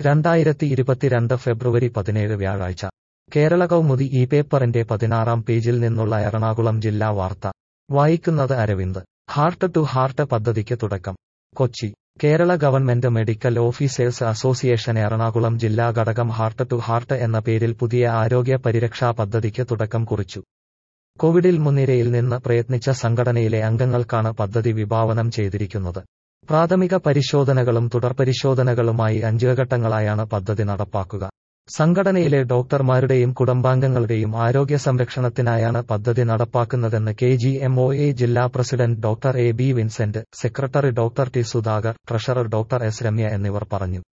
രണ്ടായിരത്തി ഇരുപത്തിരണ്ട് ഫെബ്രുവരി പതിനേഴ് വ്യാഴാഴ്ച കേരള കൗമുദി ഈ പേപ്പറിന്റെ പതിനാറാം പേജിൽ നിന്നുള്ള എറണാകുളം ജില്ലാ വാർത്ത വായിക്കുന്നത് അരവിന്ദ് ഹാർട്ട് ടു ഹാർട്ട് പദ്ധതിക്ക് തുടക്കം Kochi Kerala government medical officers association Ernakulam ജില്ലാ ഘടകം ഹാർട്ട് ടു ഹാർട്ട് എന്ന പേരിൽ പുതിയ ആരോഗ്യ പരിരക്ഷാ പദ്ധതിക്ക് തുടക്കം കുറിച്ചു കോവിഡിൽ മുൻനിരയിൽ നിന്ന് പ്രയത്നിച്ച സംഘടനയിലെ അംഗങ്ങൾക്കാണ് പദ്ധതി വിഭാവനം ചെയ്തിരിക്കുന്നത് പ്രാഥമിക പരിശോധനകളും തുടർപരിശോധനകളുമായി അഞ്ച് ഘട്ടങ്ങളായാണ് പദ്ധതി നടപ്പാക്കുക സംഘടനയിലെ ഡോക്ടർമാരുടെയും കുടുംബാംഗങ്ങളുടെയും ആരോഗ്യ സംരക്ഷണത്തിനായാണ് പദ്ധതി നടപ്പാക്കുന്നതെന്ന് K G M O A ജില്ലാ president doctor A B Vincent secretary doctor T Sudhakar treasurer doctor S Ramya എന്നിവർ പറഞ്ഞു